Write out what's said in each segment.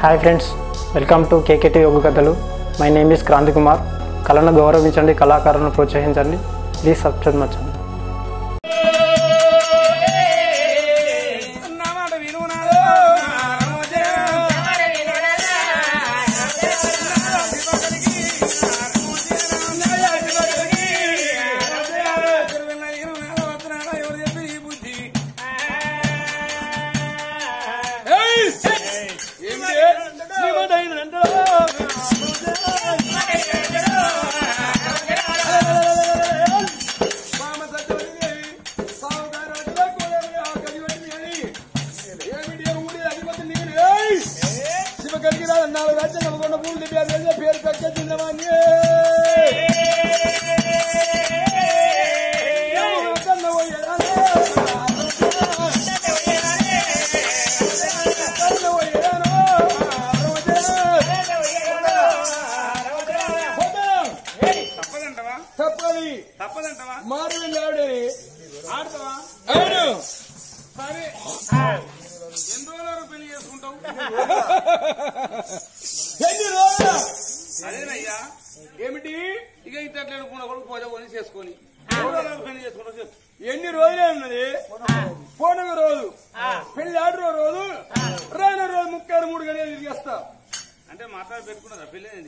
Hi friends welcome to KKT యోగ కథలు my name is Kranthi Kumar కళను గౌరవించండి కళాకారులను ప్రోత్సహించండి ప్లీజ్ సబ్స్క్రైబ్ మచ్చండి అన్నమాట విలువనాలో ఎవరు చెప్పి ఈ బుద్ధి ఏయ్! ఏమిటి? శ్రీమదైనందో. మామ సత్యవతిదేవి, సావుకారుల కోడలు ఆ గదివతి అని. ఏమిటి ఆ ఊరి అధిపతి నేను? ఏయ్! శివ కలిగి రాదు నాలుగు రాజ్యాలు నమ్మకుండా పూలు దివ్యాలు తెలిసే పేరు పెక్క చిన్నవాణ్ణి. ఏమో కన్న పోయేదానే. కన్న పోయేదానో. పోతాం. తప్పదంటవా తప్పది తప్పదంటవా మారు ఆవిడే ఆడతావా అవును సరే ఎన్ని రోజుల వరకు పెళ్లి చేసుకుంటావు ఎన్ని రోజులు అదేనయ్యా ఏమిటి ఇక ఇంత అనుకున్న కొడుకు పూజ కొని చేసుకొని ఎన్ని రోజుల వరకు పెళ్లి చేసుకుంటావు చెప్పు ఎన్ని రోజులే ఉన్నది పోనగ రోజు పెళ్లి ఆడరో రోజు రాను రోజు ముక్కారు మూడు గడియలు తిరిగేస్తా అంటే మాట్లాడి పెట్టుకున్నదా పెళ్లి ఏంది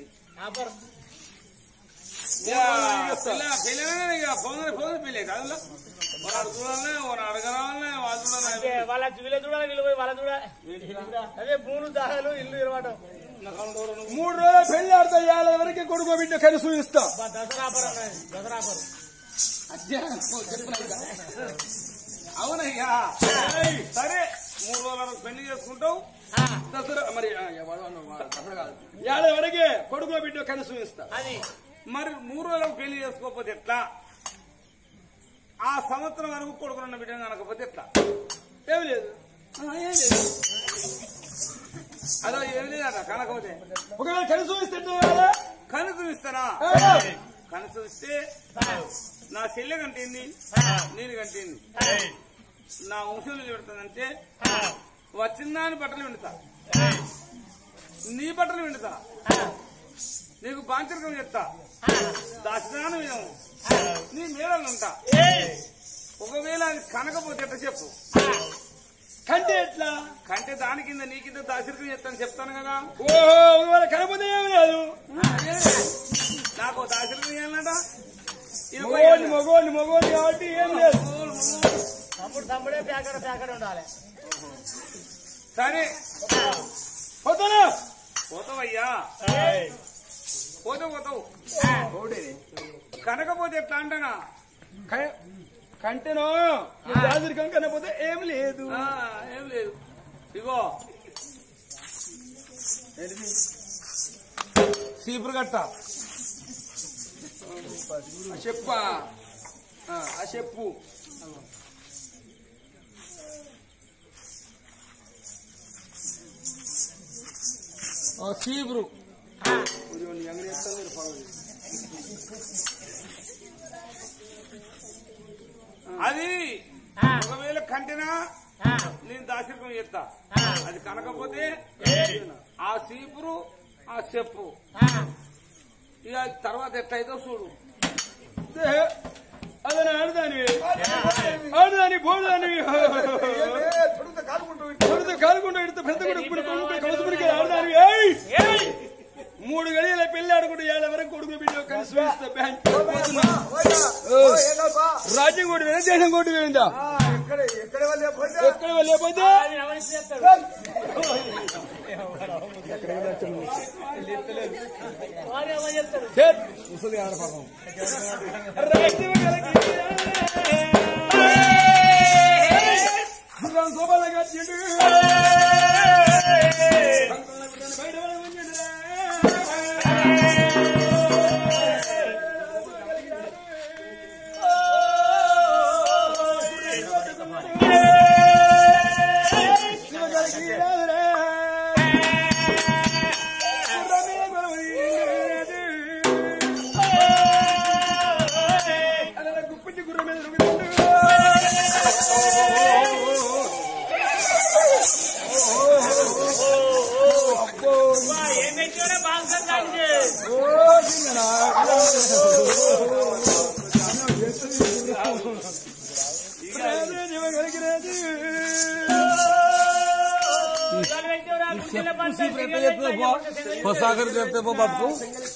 తిరిగేస్తా. పెళ్లి ఇక ఫోన్ ఫోన్ పెళ్లి అయితే అందులో వాడు చూడాలనే వాడు అడగరాలనే వాళ్ళు చూడాలి వాళ్ళ వీళ్ళ చూడాలి వీళ్ళు పోయి వాళ్ళ చూడాలి అదే మూడు దారాలు ఇల్లు ఇరవటం మూడు రోజులు పెళ్లి ఆడతా ఏళ్ళ వరకు కొడుకు బిడ్డ కలిసి చూపిస్తా దసరాపురం అనేది దసరాపురం అవునయ్యా ఏయ్, సరే మూడు రోజుల వరకు పెళ్లి చేసుకుంటావు దసరా మరి ఆ, ఎవరు అన్నావు? వాడు దసరా కాదు ఏళ్ళ వరకే కొడుకు బిడ్డ కలిసి చూపిస్తా అది మరి మూడు రోజులకు పెళ్లి చేసుకోకపోతే ఎట్లా ఆ సంవత్సరం వరకు కొడుకున్న బిడ్డ కనకపోతే ఎట్లా ఏమి లేదు ఆ, ఏం లేదు. అదో ఏం లేదట కనకపోతే ఒకవేళ కలిసి చూపిస్తే ఎట్లా కావాలా? కనుసు ఇస్తారా ఆ. కనుసు ఇస్తే నా చెల్లె కంటింది నేను కంటింది నా వంశంలో పెడుతుందంటే వచ్చిందాని బట్టలు విండుతా నీ బట్టలు విండుతా నీకు బాంచరికం చెప్తా దాచిదానం వినము నీ మేడలు ఉంటా ఒకవేళ అది కనకపోతే ఎట్లా చెప్పు కంటే ఎట్లా కంటే దాని కింద నీ కింద దాచిరికం చెప్తాను చెప్తాను కదా ఓహో ఒకవేళ కనపోతే ఏమి లేదు నాకు దాచిరికం చేయాలట మగోని మగోని మగోని కాబట్టి ఏం లేదు తమ్ముడు తమ్ముడే ప్యాకెట్ ప్యాకెట్ ఉండాలి సరే పోతానా పోతావయ్యా పోతావు పోతావు కనకపోతే ఎట్లా అంటానా క- కంటేనో రాజరికం కనపోతే ఏం లేదు ఆ, ఏం లేదు ఇగో చీపురు కట్ట ఆ చెప్ప ఆ, ఆ చెప్పు ఆ, చీపురు అది ఒకవేళ కంటెనా నేను దాశిర్కం చేస్తా అది కనకపోతే ఆ చీపురు ఆ చెప్పు ఇక తర్వాత ఎట్లయితే చూడు అదని ఆడదాని ఆడదాని బోడదాని కొడుతూ కాలుకుంటూ ఎడుతూ పెద్ద కూడా ఇప్పుడు కొడుకు కలుసుకుని ఆడదాని ఏయ్! మూడు గడియల పెళ్లి ఆడుకుంటూ ఏళ్ళ వరకు కొడుకు బిడ్డ కలిసి చూపిస్తా బ్యాంక్ పోతున్నా. రాజ్యం కోటి పోయిందా దేశం కోటి పోయిందా ఎక్కడ వెళ్ళకపోతే అది ఎవరికి చేస్తాడు వారు ఎవరు చేస్తారు చేత్. రాజ్యం కలిగి గుర్రం శోభలుగా చెడు. పంతుల బిడ్డను బయట పడమని గుప్పించి గుర్రం మీద పెట్టిన బాగా దానికి ఓ సింగనా కొసాగర్ చెప్తే పో బతుకు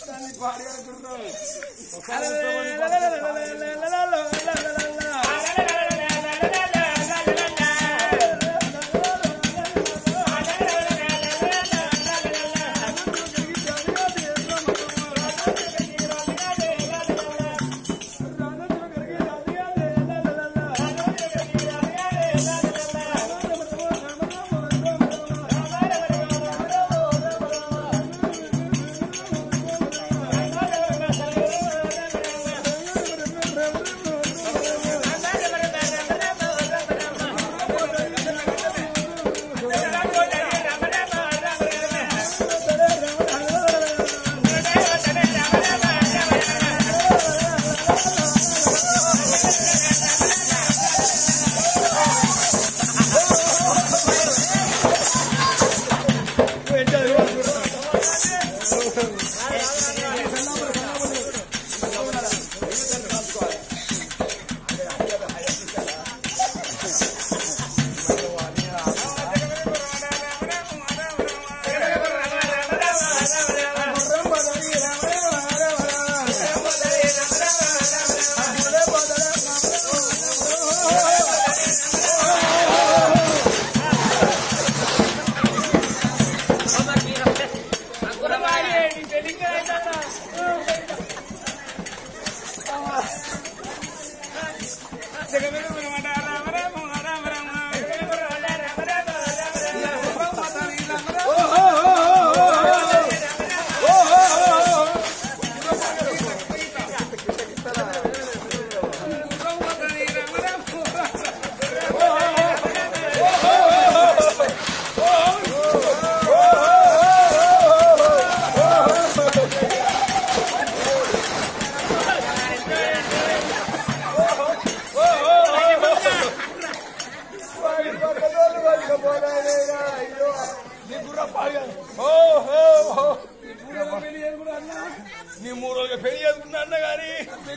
నీ మూడు రోజులు పెళ్లి చేసుకున్నా అన్న గాని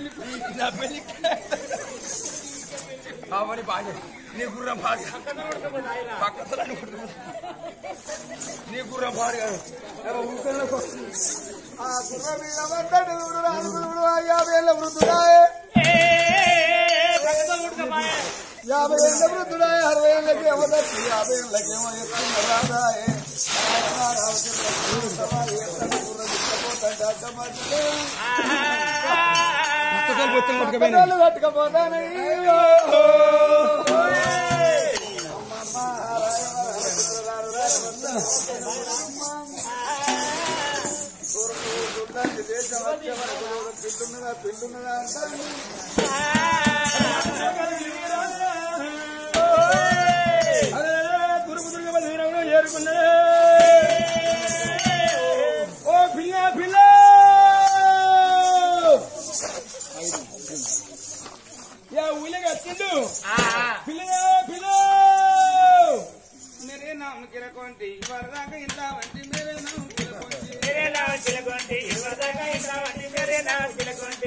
నా పెళ్లి అవని బాగా నీ గుర్రం బాగా పక్కన అనుకుంటున్నా నీ గుర్రం బాగా కాదు ఆ గుర్రం మీద పడ్డాడు చూడు రాను చూడు ఆ యాభై ఏళ్ళ వృద్ధుడాయే యాభై ఏళ్ళ వృద్ధుడాయే అరవై ఏళ్ళకి ఏమో దచ్చి యాభై ఏళ్ళకి ఏమో ఎత్తున్న రాదాయే పట్టుకపోతాను పట్టుకపోతానయ్యో పిండున్నదా పిండున్నదా అంటాను ఓ పిల్ల పిల్ల యా ఊళ్ళకి వచ్చిండు పిల్ల పిల్ల मेरे नाम किरकोंटी वरदाका इंदा వంటి मेरे नाम किरकोंटी मेरे नाम चिलकोंटी वरदाका इंद्रा వంటి मेरे नाम चिलकोंटी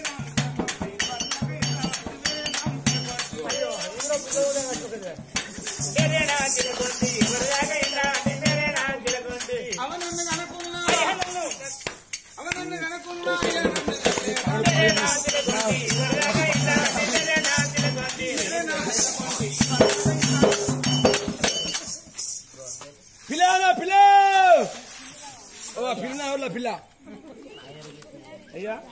मेरे नाम चिलकोंटी वरदाका इंद्रा వంటి मेरे नाम चिलकोंटी అవనన్ను కనుకున్నా అవనన్ను కనుకున్నా मेरे नाम चिलकोंटी वरदाका इंद्रा వంటి मेरे नाम चिलकोंटी పిల్ల పిల్ల ఓ పిల్ల ఎవరు పిల్ల అయ్యా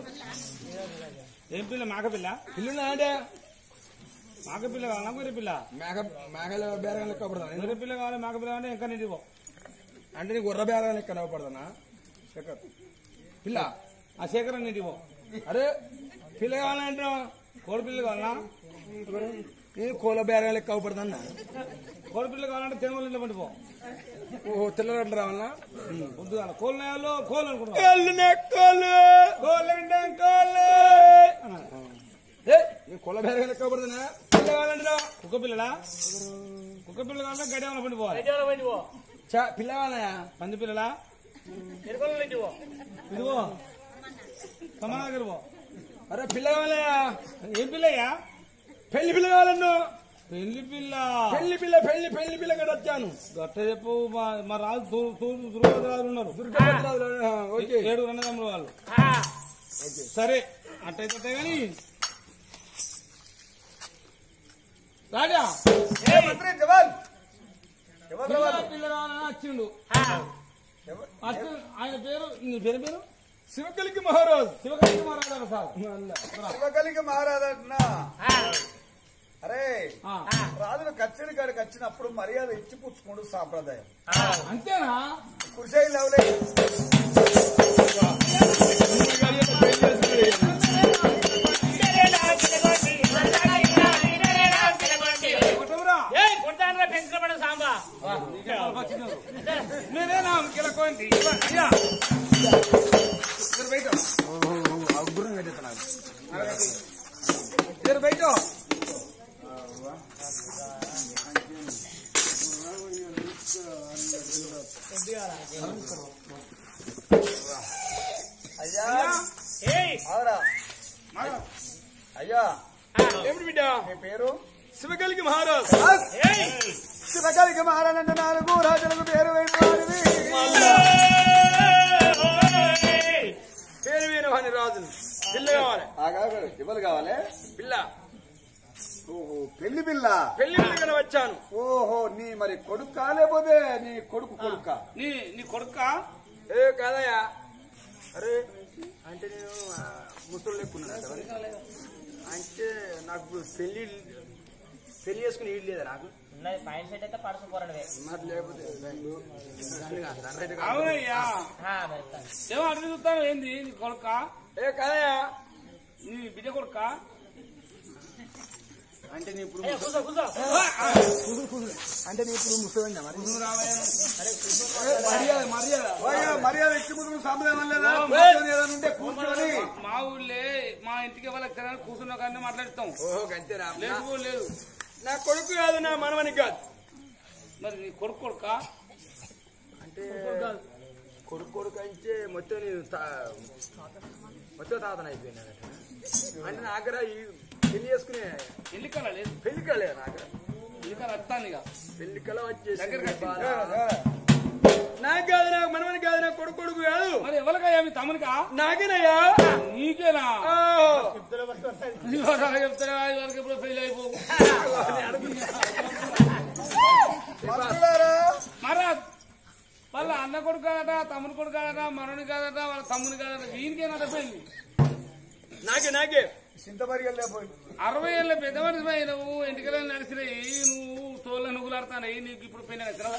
ఏం పిల్ల మాక పిల్ల పిల్లున్నా అంటే మాక పిల్ల కావాలా గొర్రె పిల్ల మేక మేకల బేరం లెక్క పడతాను గొర్రె పిల్ల కావాలి మాక పిల్ల కావాలి ఇంకా నీటి పో అంటే నీకు గుర్ర బేరం లెక్క నవ్వపడతానా శేఖర్ పిల్ల ఆ శేఖరం నీటి పో అరే పిల్ల కావాలంటున్నావు కోడి పిల్ల కావాలా నేను కోల బేరం లెక్క అవ్వపడతానా కోడి పిల్ల కావాలంటే తెంగోలు ఇంట్లో పట్టిపో ఓహో తెల్లగడ్డ రావాలనా వద్దు కాదు కోళ్ళు నేయాలో కోళ్ళు అనుకుంటున్నా కోళ్ళు నెక్కలు కోళ్ళు అంటే కోళ్ళు ఏ నేను కోల బేరం లెక్క అవ్వపడతానా పిల్ల కావాలంటున్నావు కుక్క పిల్లలా కుక్క పిల్ల కావాలంటే గడి ఏమైనా పండిపోవాలి ఎవరో పోయి పో చా పిల్ల కావాలయా పంది పిల్లలా ఇదిగో సమాన దగ్గర పో అరే పిల్ల కావాలయా ఏం పిల్లయ్యా పెళ్లి పిల్ల కావాలన్ను పెళ్లి పిల్ల పెళ్లి పిల్ల పెళ్లి పెళ్లి పిల్ల కూడా వచ్చాను గట్ట చెప్పు మా మా రాజు తూరు తూరు దుర్గరాజు ఉన్నారు దుర్గాపతిరాజులు, ఆ, ఓకే ఏడు అన్నదమ్ములు వాళ్ళు సరే అట్టయితే కానీ రాజా మంత్రి జవాన్ ఎవరు పిల్ల రావాలి? పిల్ల రావాలని వచ్చిండు అచ్చు ఆయన పేరు నీ పేరు పేరు శివకలికి మహారాజ్ శివకాంతి మహారాజు సార్ శివకలికి మహారాజన్న అరే ఆ, రాజులు కచ్చడి కాడికి వచ్చినప్పుడు మర్యాద ఇచ్చి పుచ్చుకోడు సాంప్రదాయం అంతేనా కుర్చీ లేవలే కొట్టవురా? పెంచిన పడ సాంబా నేనేనా కిలకోండి అయ్యా జర బయట అయ్యా ఏయ్ ఆవిడ అయ్యా ఏమిటి బిడ్డ మీ పేరు శివకలికి మహారాజ్ ఏయ్ శివకలికి మహారాజన్న నాలుగు రాజులకు పేరు వేరు వాడివి పేరు వేరు అని రాజులు పిల్ల కావాలి ఆగాగు, ఎవరు కావాలి పిల్ల ఓహో పెళ్లి పిల్ల పెళ్లి పిల్ల కూడా వచ్చాను ఓహో నీ మరి కొడుకు కాలేపోతే నీ కొడుకు కొడుక నీ నీ కొడుక ఏ కాదయ్యా అరే అంటే నేను ఆ, ముసలు లెక్కున్నాను మరి అంటే నాకు ఇప్పుడు పెళ్లి పెళ్లి చేసుకుని ఈడు లేదా నాకు పాయింట్ సెట్ అయితే పడుచుకోరండి మరి లేకపోతే దాన్ని కాదు, దాన్ని అయితే కాదు. అవునయ్యా ఏమో అడిగి చూస్తాను ఏంది నీ కొడుక ఏ కాదయ్యా నీ బిడ్డ కొడుక అంటే నీ ఇప్పుడు కూర్చో కూర్చో అంటే నీ ఇప్పుడు ముసలి మరి నువ్వు రావయ్యా. ఏ, మర్యాద మర్యాద ఓయ్యా, మర్యాద ఇచ్చి ముందు సాంప్రదాయం లేదా ఓ, కూర్చొని ఏదైనా ఉంటే కూర్చొని మా ఊళ్ళే మా ఇంటికి వాళ్ళ కూర్చున్న కానీ మాట్లాడతాం ఓహో గంతేరా లేదు లేదు నా కొడుకు కాదు నా మనవనికి కాదు మరి నీ కొడుకు కొడుక అంటే కొడుకు కొడుకు అంటే మొత్తం నేను తా- మొత్తం తాతన అయిపోయినా అంటే నా దగ్గర ఈ పెళ్లి చేసుకునే ఎల్లికల లేదు పెళ్లి కలే నా దగ్గర ఎల్లికల వస్తాను ఇక పెళ్లి కల వచ్చేసి దగ్గరికి వచ్చింది. బాగా. నాకు కాదు నాకు మనవని కాదు నా కొడుకు కొడుకు కాదు మరి ఎవరికయ్యా మీ తమ్మునికా నాకేనయ్యా నీకేనా ఆ. ఇవాళ చెప్తారా ఇవాళకి ఎప్పుడు ఫెయిల్ అయిపో మంత్రులారా మరా వాళ్ళ అన్న కొడుకు కాదట తమ్ముని కొడుకు కాదట మనని కాదట వాళ్ళ తమ్ముని కాదట వీనికేనట పెళ్లి నాకే నాకే చింతమరిగలు లేకపోయి అరవై ఏళ్ళ పెద్ద మనిషి నువ్వు ఇంటికెళ్ళి నడిచినాయి నువ్వు తోళ్ళ నువ్వులాడుతాయి నీకు ఇప్పుడు పెళ్లి నచ్చరా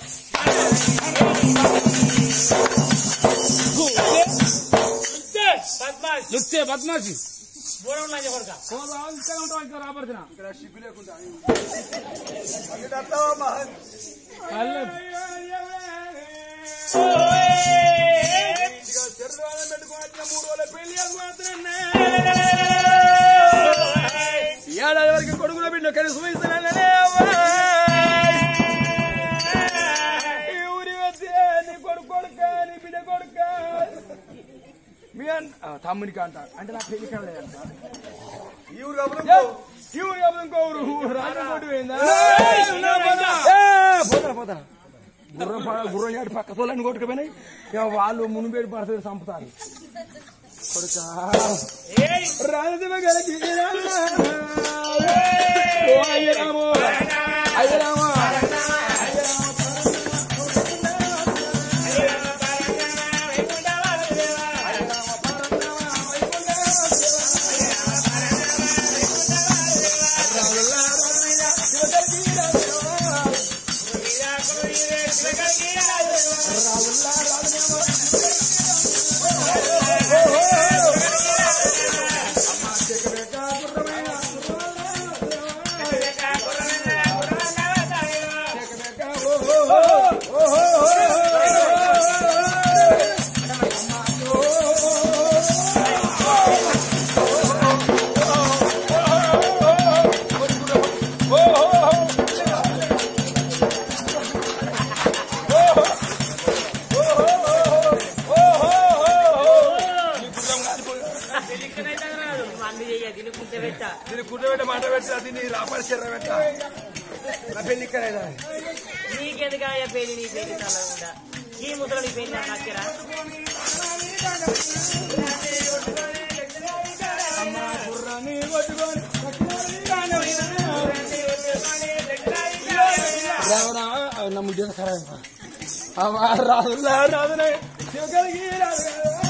పద్మాష్ లుచ్చే బద్మాసి దూరం ఉన్నా కొడుక ఇక్కడ ఉంటావు ఇంకా రాబడుతున్నా ఇక్కడ సిగ్గు లేకుండా అది దత్తావా మహన్ చెరువాదం పెట్టుకుని వచ్చిన మూడు రోజుల పెళ్లి మాత్రమే ఏడాది వరకు కొడుకున బిడ్డ కలిసి వయసులనే ఊరి వస్తే నీ కొడుకు కొడుక నీ బిడ్డ కొడుక మీ అన్న ఆ, తమ్మునికి అంట అంటే నా పెళ్లి కాలేదంట ఈ ఊరు కబురు ఈ ఊరు కాదు ఇంకో ఊరు రాజు కొట్టు పోయిందా పోతా పోతా గుర్రం ప- గుర్రం ఏడు పక్క తోలని కొట్టుకుపోయినాయి ఇక వాళ్ళు మునుబేడు పడుతుంది చంపుతారు కొడుకా రాజదేవ గారికి ఓ అయ్యరామో అయ్యరామో పెట్ట దీన్ని కూర్చోబెట్ట మాట పెట్టా దీన్ని రాపడి చెర్ర పెట్టా నా పెళ్లి ఇక్కడ నీకెందుకయ్యా పెళ్లి నీ పెళ్లి తల్లకుండా ఈ ముసలి నీ పెళ్లి నాకు నచ్చరా గుర్రాన్ని కొట్టుకొని రావరా నా ముద్ద ఖరాబ్ అమ్మా రాదులా రాదులే శివగలిగి రాదు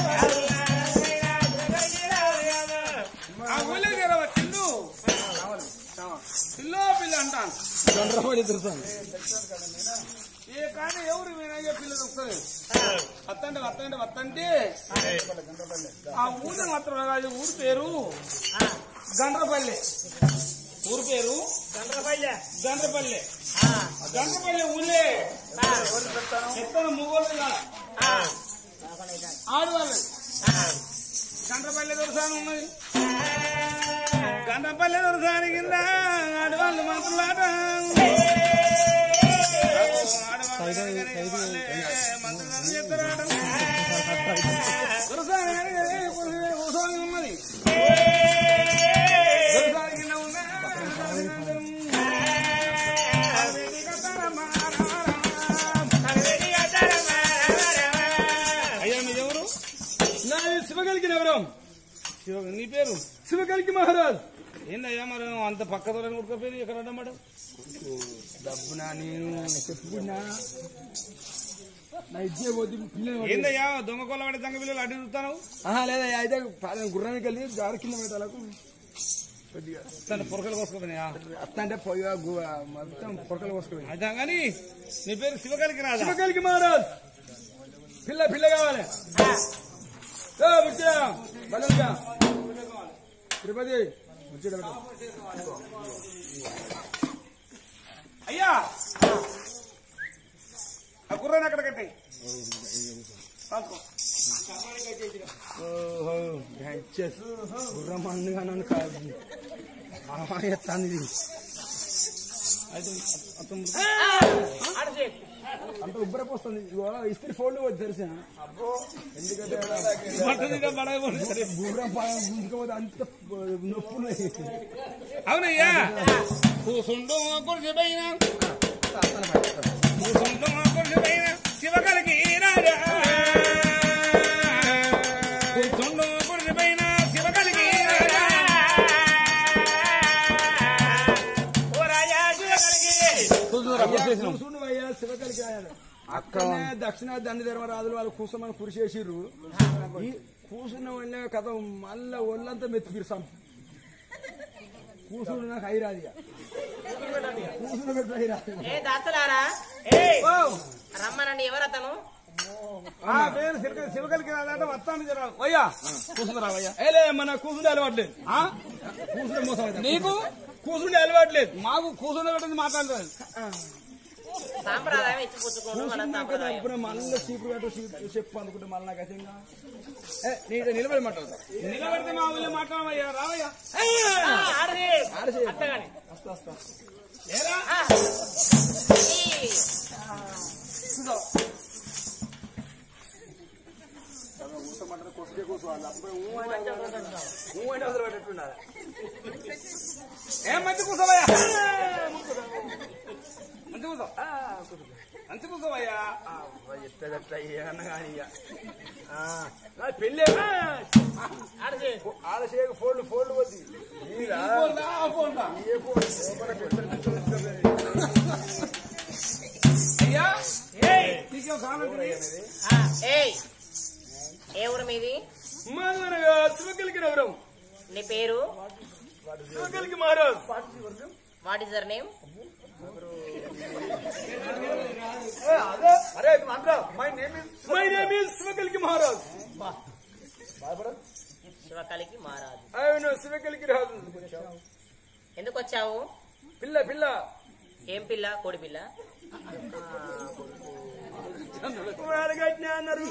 ఆ ఊళ్ళో జరవ చిల్లు పిల్లో పిల్ల అంటాను చంద్రబాబు తిరుగుతాను ఏ కానీ ఎవరు వినాయ పిల్లలు వస్తుంది వత్తండి వత్తండి వత్తండి ఆ ఊరు మాత్రం కాదు ఊరు పేరు గండ్రపల్లి ఊరు పేరు చంద్రపల్లె గండ్రపల్లి గండ్రపల్లి ఊళ్ళే ఎక్కడ మొగోళ్ళు కాదు ఆడవాళ్ళు గండ్రపల్లి దొరసాని ఉన్నది గండ్రపల్లి దొరసాని కింద ఆడవాళ్ళు మంత్రులాట దొరసాని దొరసాని ఉన్నది దొరసాని కింద అయ్యా మీ ఎవరు నా శివగలిగి నగరం శివ- నీ పేరు శివగలిగి మహారాజ్ ఏందయ్యా మరి అంత పక్క దూరం ఉడకపోయి ఎక్కడ అన్నమాట డబ్బునా నేను చెప్పుకున్నా నా ఇచ్చే పోతే పిల్లలు ఏందయ్యా దొంగ కొల్ల పడి దొంగ పిల్లలు అడ్డు చూస్తాను ఆహా లేదా అయితే పాలన గుర్రానికి వెళ్ళి జారు కింద పెట్టాలకు కొద్దిగా తన పొరకలు కోసుకోపోయినాయా అత్త అంటే పోయి మొత్తం పొరకలు కోసుకుపోయి అయితే కానీ నీ పేరు శివకలికి రాదా శివగలిగి మహారాజ్ పిల్ల పిల్ల కావాలి ఓ, ముచ్చట, బలంగా. తిరుపతి ముచ్చట పెట్టు. అయ్యా ఆ గుర్రాన్ని అక్కడ కట్టాయి ఓహో, గంచెస్. గుర్రం మందుగా నన్ను కాదు ఎత్తాను ఇది అయితే అతను అడిచి అంత ఉబ్బరపోస్తుంది ఇగో ఇస్త్రీ ఫోల్డ్ తెలిసిన ఎందుకంటే గుర్రం పాలన గుంజుకోపోతే అంత నొప్పులు అవునయ్యా కూసుండు కుర్చీ పైన కూసుండు కుర్చీ పైన శివకలికి రాజా కూసుండు కుర్చీ పైన శివకలికి రాజా ఓ రాజా శివకలికి కూర్చుండు అయ్యా శివకలికి అక్కడనే దక్షిణ దండి ధర్మరాజులు వాళ్ళు కూర్చోమని కృషి చేసిర్రు ఈ కూర్చున్న వాళ్ళ కథ మళ్ళా ఒళ్ళంతా మెత్తిపిరు సంపు కూర్చుండు నాకు హైరాది కూర్చుని పెట్టు హైరాది ఏ దాసలారా ఏ రమ్మనండి ఎవరు అతను ఆ పేరు శివ- శివకలికి రాదంటే వస్తాను జర అయ్యా కూసుందిరావయ్యా ఏలే మన కూర్చుండే అలవాట్లేదు కూర్చుండే మోసం అవుతుంది. నీకు కూర్చుండే అలవాట్లేదు మాకు కూర్చుని పెట్టింది మాట్లాడలేదు సాంప్రదాయం ఇచ్చి పుచ్చుకోవడం మన కూర్చున్నాక సాంప్రదాయం అప్పుడు మళ్ళీ చీపురు కట్టు చీపు చెప్పు అనుకుంటే మళ్ళీ నాకు అయితే ఇంకా ఏ, నీతో నిలబడి మాట్లాడతా నిలబడితే మా ఊళ్ళో మాట్లాడమయ్యా రావయ్యా ఆ, ఆడది ఆడది. అత్తగాని వస్తా వస్తా ఏరా ఆ. ఈ. నువ్వు అంటే అసలు పట్టేట్టున్నారా ఏం మంచి కూర్చోవయ్యా మంచి కూర్చో మంచి కూర్చోవయ్యా చెప్పేదట్లా ఏమన్నా కానీ ఇక ఆ, నా పెళ్ళి ఆడది ఆలసేక ఫోన్లు ఫోన్లు పోతుంది మీరా? ఫోన్దా, ఆ ఫోన్దా? ఏ ఫోన్ లోపల పెద్దలు పెద్దలు పెద్దలు. అయ్యా ఏయ్ నీకేం కావాలి ఆ, ఏయ్ ఏ ఊరు మీది మానవనగా శివకలికి నగరం నీ పేరు Shivakaliki Maharaj what is their name అరే అందరూ my name is my name is Shivakaliki Maharaj Shivakaliki Maharaj అవును శివకలికి రాజు ఎందుకు వచ్చావు పిల్ల పిల్ల ఏం పిల్ల కోడి పిల్ల వాడగట్టిన అన్నారు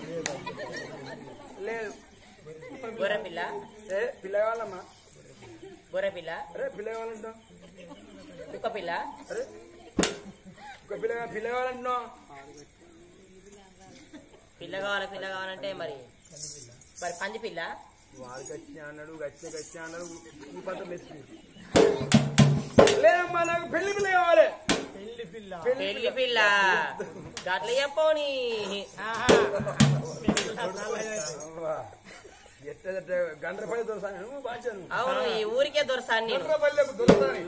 లేదు గొర్రె పిల్ల ఏ పిల్ల కావాలమ్మా గొర్రె పిల్ల అరే పిల్ల కావాలంటావు కుక్క పిల్ల అరే ఒక పిల్ల పిల్ల కావాలంటున్నావు పిల్ల కావాలి పిల్ల కావాలంటే మరి మరి పంది పిల్ల వాడికి వచ్చి అన్నాడు గచ్చి గచ్చి అన్నాడు ఈ పంట మెచ్చి లేదమ్మా నాకు పెళ్లి పిల్ల కావాలి పెళ్లి పిల్ల గట్ల చెప్పని ఎట్ట గండ్రపల్లి దొరసాను నువ్వు బాచాను అవును ఈ ఊరికే దొరసాను నేను గండ్రపల్లికి దొరసాని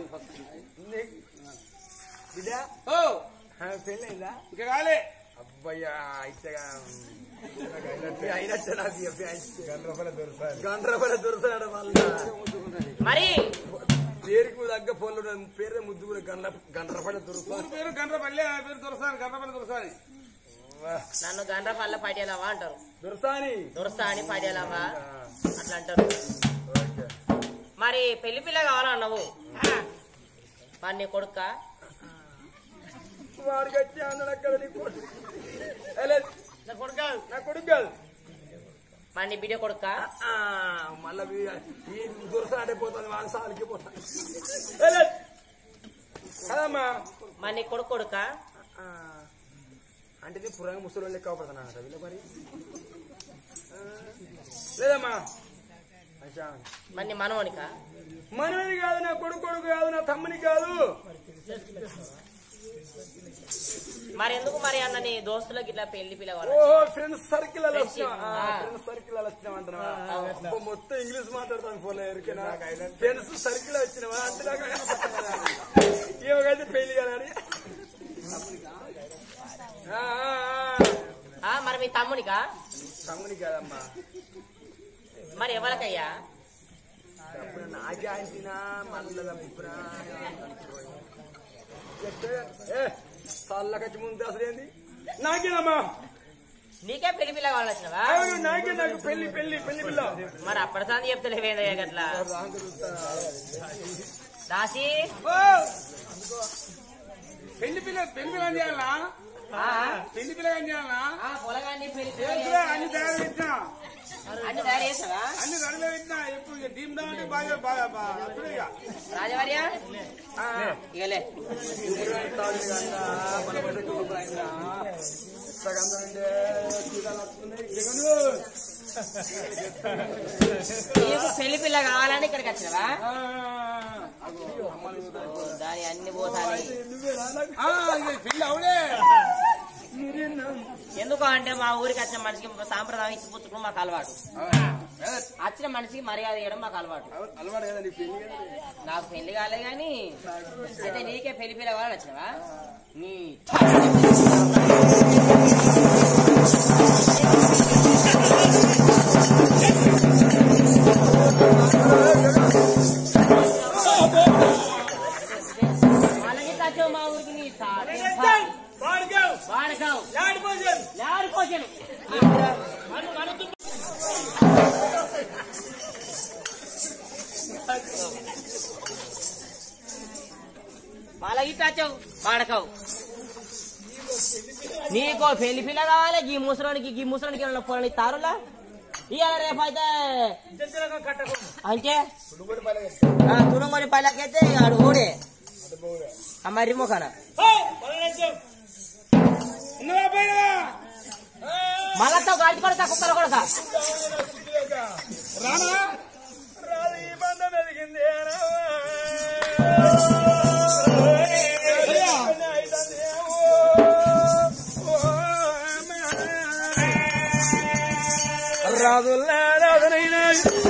బిడ్డ ఓ పెళ్ళైందా ఇంకా కాలే అబ్బయ్యా అయితే అయినట్టే నాకు గండ్రపల్లి దొరసాను గండ్రపల్లి దొరసాడు వాళ్ళ మరి పేరుకు తగ్గ పొల్లు పేరే ముద్దు కూడా గండ్ర గండ్రపల్లి దొరసాను ఊరి పేరు గండ్రపల్లి ఆ పేరు దొరసాని గండ్రపల్లి దొరసాని నన్ను గండ్ర పల్ల పడేలావా అంటారు దొరసాని దొరసా అని పడేలావా అట్లా అంటారు ఓకే మరి పెళ్లి పిల్ల కావాలన్నావు మరి నీ కొడుక వాడికి వచ్చి అన్నాడు అక్కడ నీ కొడుకు ఏ లేదు, నా కొడుక నా కొడుకు కాదు మరి నీ బిడ్డ కొడుక ఆ, మళ్ళా వీ- ఈ దొరసాడే పోతుంది వాళ్ళ సాలికి పోతాను ఏ లేదు. కదమ్మా మరి నీ కొడుకు కొడుక ఆ, అంటే నీ పురంగా ముసలి లెక్క అవపడుతున్నాను వీళ్ళ మరి ఆ, లేదమ్మా అచ్చా. మరి నీ మనవనిక మనవని కాదు నా కొడుకు కొడుకు కాదు నా తమ్ముని కాదు మరి ఎందుకు మరి అన్న నీ దోస్తులకు ఇట్లా పెళ్లి పిల్ల కావాలి ఓహో ఫ్రెండ్స్ సర్కిల్ అలా వచ్చినా ఆ. ఫ్రెండ్స్ సర్కిల్ అలా వచ్చినావా అంటున్నావా అబ్బో, మొత్తం ఇంగ్లీష్ మాట్లాడతాను ఫోన్ ఎవరికైనా ఫ్రెండ్స్ సర్కిల్ వచ్చినావా అంటే నాకు కనపడతాను కదా. ఏమకైతే పెళ్లి కదా అని ఆ, ఆ, ఆ. ఆ, మరి మీ తమ్మునికా తమ్ముని కాదమ్మా మరి ఎవరికయ్యా అప్పుడు నాకే అంటినా మళ్ళీ తప్పురా ఏ చల్లకచ్చి ముందు అసలు ఏంది నాకేనమ్మా నీకే పెళ్లి పిల్ల కావాలి వచ్చినవా అవును నాకే నాకు పెళ్లి పెళ్లి పెళ్లి పిల్ల మరి అప్పటి సంది చెప్తలేవేందయ్యా గట్లా దాసి ఓ పెళ్లి పిల్ల పెళ్లి పిల్ల చేయాలా ఆ, పెళ్లి పిల్ల చేయాలా ఆ, పొలగాన్ని పెళ్లి పిల్ల చేతులే అన్ని తయారు పెట్టినా అన్ని తయారు చేస్తావా అన్ని రెడీలో పెట్టినా ఎప్పుడు ఇక డీమ్ డౌన్ అంటే బాగా బాగా బాగా అప్పుడే ఇక రాజవార్య ఇగలే నీకు పెళ్లి పిల్ల కావాలని ఇక్కడికి వచ్చినవా దాని అన్ని పోతాయి ఆ, ఇక పెళ్లి అవులే ఎందుకు అంటే మా ఊరికి వచ్చిన మనిషికి సాంప్రదాయం ఇచ్చి పుచ్చుకోవడం మాకు అలవాటు వచ్చిన మనిషికి మర్యాద ఇవ్వడం మాకు అలవాటు అలవాటు కదా నీ పెళ్లి నాకు పెళ్లి కాలేదు కానీ అయితే నీకే పెళ్లి పిల్ల కావాలని వచ్చినవా నీ వాళ్ళకి తచ్చో మా ఊరికి నీ తాత. వాడకావు లాడిపోసాను వాళ్ళకి తచ్చవు వాడకావు నీకో పెళ్లి పిల్ల కావాలి గీ ముసలోనికి గీ ముసలోనికి ఏమన్నా పొలని తారులా ఇవాళ రేపు అయితే అంటే తురుమని పల్లకైతే ఆడు ఓడే ఆ మరి మొఖాన ఉన్నదా పైన మళ్ళా గాడి కొడతా కుక్కలు కొడతా రానా రాదు ఈ బంధం ఎదిగింది రాదుల్లాడనైనా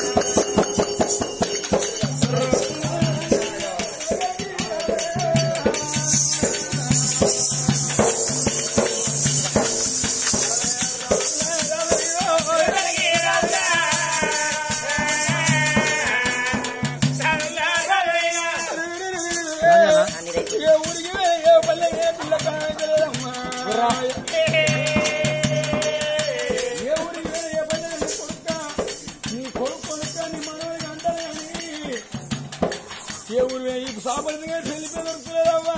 అన్ని రైతు. ఏ ఊరికి ఏ పల్లె ఏ పిల్ల కాగలమ్మా ఏ ఊరికి ఏ పల్లె నీ కొడుక నీ కొడుకు కొడుక నీ మనవడికి అంటారు కానీ ఏ ఊరు ఈ సాపరిగా చెల్లిపోయి దొరుకులేదమ్మా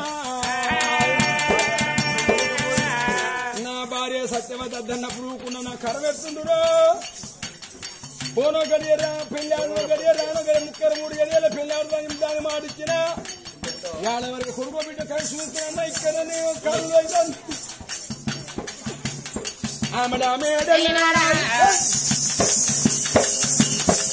నా భార్య సత్యవతి అద్దన్నప్పుడు ఊరుకున్న నా కరవెత్తుండురో పోనో గడియరా పెళ్ళాడు గడియ రాను గడియ ముక్కరు మూడు గడియల పెళ్ళాడు దాని దాని మాడిచ్చిన యాడ వరకు కొడుకు బిడ్డ కలిసి ఉంటున్నా ఇక్కడ కళ్ళు అవుతాను ఆమెడ ఆమెడ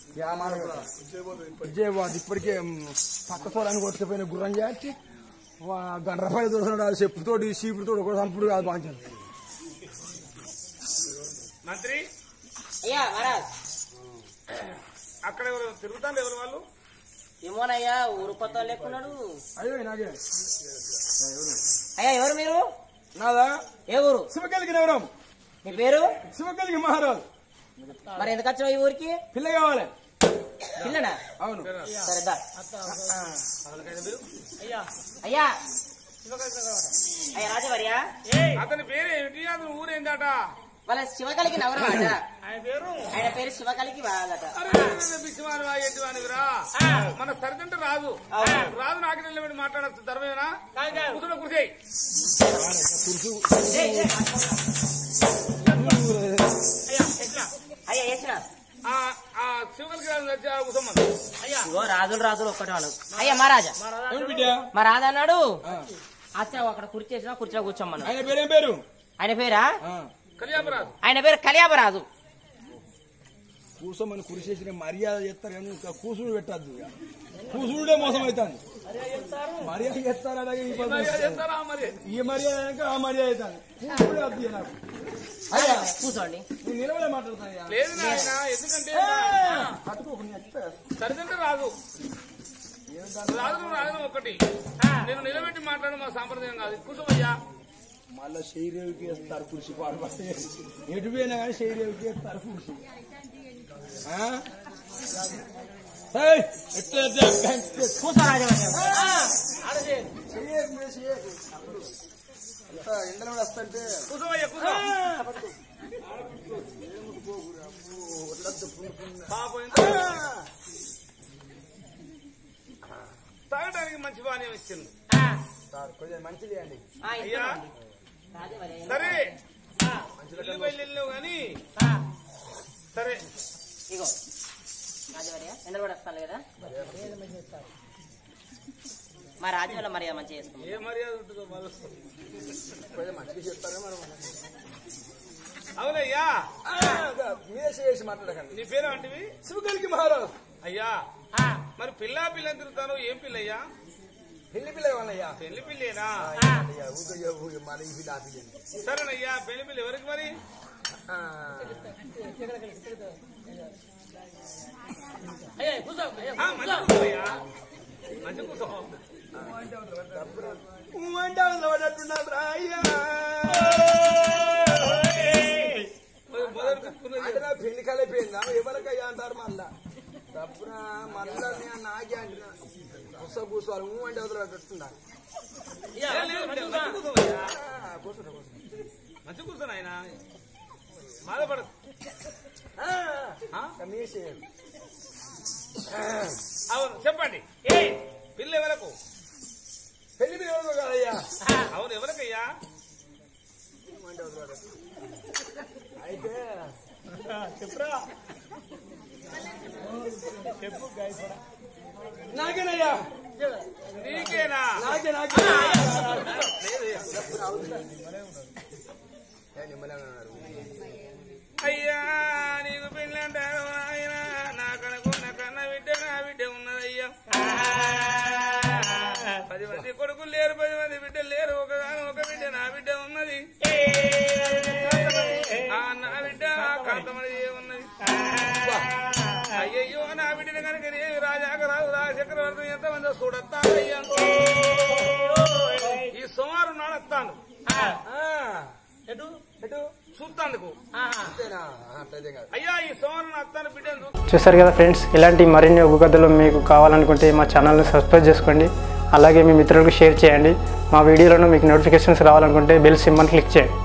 విజయవాడ ఇప్పటికే మ్, పక్క తోలని కొట్టుకుపోయిన గుర్రం చేసి గంట రూపాయలు దొరుకుతున్నాడు చెప్పుతోటి చీపుతోటి ఒక సంపుడు కాదు బాగా మంత్రి అయ్యా మహారాజ్ అక్కడ ఎవరు తిరుగుతాండి ఎవరు వాళ్ళు ఏమోనయ్యా ఊరు కొత్త వాళ్ళు ఎక్కున్నాడు అయ్యో నాకే అయ్యా ఎవరు మీరు నాదా ఏ ఊరు శివకలికి నగరం నీ పేరు శివకలికి మహారాజు మరి ఎందుకు వచ్చినావు ఈ ఊరికి పిల్ల కావాలి పిల్లనా అవును సరే దా. అయ్యా అయ్యా రాజవర్యా అతని పేరు ఏమిటి అతని ఊరేందట వాళ్ళ శివకలికి నవరం అట ఆయన పేరు ఆయన పేరు శివకలికి వాళ్ళట అరే, పిచ్చివాని వా, ఎట్టివానివిరా? మన సరిదంటే రాదు అవును. రాదు నాకు నిలబడి మాట్లాడచ్చు ధర్మేనా కూర్చోండి కూర్చోయి అయ్యా వేసిన ఆ ఆ శివకలికి రాదు వచ్చి ఆ కూర్చోమని ఇగో రాజులు రాజులు ఒక్కటే వాళ్ళు అయ్యా మహారాజా ఏమిటి బిడ్డ మా రాజా అన్నాడు అచ్చా అక్కడ కుర్చీ వేసినా కుర్చీలో కూర్చోమన్నాడు ఆయన పేరేం పేరు ఆయన పేరా ఆ, కళ్యాణరాజు ఆయన పేరు కళ్యాపరాజు కూసోమని కురిసేసిన మర్యాద చేస్తారు కానీ ఇంకా కూసుడు పెట్టద్దు ఇక. కూసుడే మోసం అవుతుంది మర్యాద చేస్తారు అలాగే ఈ పద్ధతి మరి చెప్తారా మరి ఈ మర్యాద అయినాక ఆ మర్యాద అవుతుంది కూసుడే వద్దు ఇక నాకు అయ్యా కూర్చోండి నేను నిలబడే మాట్లాడుతాను లేదు నాయన ఎందుకంటే పట్టుకోకు నీ అత్త. సరిదంటే రాదు రాదు రాదు ఒకటి నేను నిలబెట్టి మాట్లాడడం మా సాంప్రదాయం కాదు కూర్చోమయ్యా మళ్ళా శరీరకి వేస్తారు కుర్చీ పాడు ఎటు పోయినా కానీ శరీరకి వేస్తారు కుర్చీ ఆ? ఏయ్, ఎట్లా ఎట్లా ఎట్లా? కూర్చో రాజవర్య చెయ్యకు, మీరు చెయ్యకు. అంతా ఎండలో కూడా వస్తుంటే కూర్చోమయ్యా కూర్చో పాపం ఎంత తాగడానికి మంచి పానీయం ఇచ్చింది సార్ కొంచెం మంచిది అండి అయ్యా రాజవర్య సరే ఇల్లు బయలు కానీ సరే ఇగో రాజవర్య ఎండలు కూడా వస్తాను కదా మా రాజు వల్ల మర్యాద మంచిగా చేస్తాం ఏ మర్యాద ఉంటుందో మళ్ళీ కొంచెం మంచిగా చెప్తారా మనం అవునయ్యా మీరే చేసి మాట్లాడకండి నీ పేరు అంటివి శివకలికి మహారాజు అయ్యా మరి పిల్ల పిల్లని తిరుగుతాను ఏం పిల్లయ్యా పెళ్లి పిల్ల వాళ్ళయ్యా పెళ్లి పిల్లేనా మన ఈ పిల్ల ఆ పిల్లని. సరేనయ్యా పెళ్లి పిల్ల ఎవరికి మరి ఆ. ఆ, మంచి కూర్చోయ్యా మంచి కూర్చో ఊమంటే వాళ్ళు పడ్డట్టున్నారు రా అయ్యా. మొదలు- మొదలు కూర్చున్నది. అంటే నా పెళ్లి కలిపోయిందా ఎవరికయ్యా అంటారు మళ్ళా తప్పున మళ్ళా నేను నాకే అంటున్నా గుస కూర్చోవాలి ఊ అంటే వదిలి పెట్టున్నా ఏ, లేదు, మంచి కూర్చోవయ్యా. మంచి కూర్చోను ఆయన బాధపడదు మీరు చేయండి అవును చెప్పండి ఏ పిల్ల ఎవరకు పెళ్లి మీద ఎవరికో కాదయ్యా అవును ఎవరికయ్యా ఊ అంటే వదిలి పెట్టు. అయితే నాకేనయ్యా నీకేనా నాకే నాకే అయ్యా నీకు పెళ్ళంటారు ఆయన నాకనుకున్న కన్న బిడ్డ నా బిడ్డ ఉన్నదయ్యా పది మంది కొడుకులు లేరు పది మంది బిడ్డలు లేరు ఒకదాని ఒక బిడ్డ నా బిడ్డ ఉన్నది ఆ నా బిడ్డ కాంతమది ఉన్నది అయ్యయ్యో నా బిడ్డని కనుక నేను రాజాక రాజు రాజచక్రవర్తి ఎంతమంది చూడత్తానయ్యా ఈ సోమవారం నాడత్తాను ఎటు ఎటు చూస్తాందుకు అంతేనా అట్లయితే కాదు అయ్యా ఈ సోమవారం అత్తాను బిడ్డను చూ- చూసారు కదా ఫ్రెండ్స్ ఇలాంటి మరిన్ని ఒగ్గు కథలు మీకు కావాలనుకుంటే మా ఛానల్ని సబ్స్క్రైబ్ చేసుకోండి అలాగే మీ మిత్రులకు షేర్ చేయండి మా వీడియోలను మీకు నోటిఫికేషన్స్ రావాలనుకుంటే బెల్ సింబల్ క్లిక్ చేయండి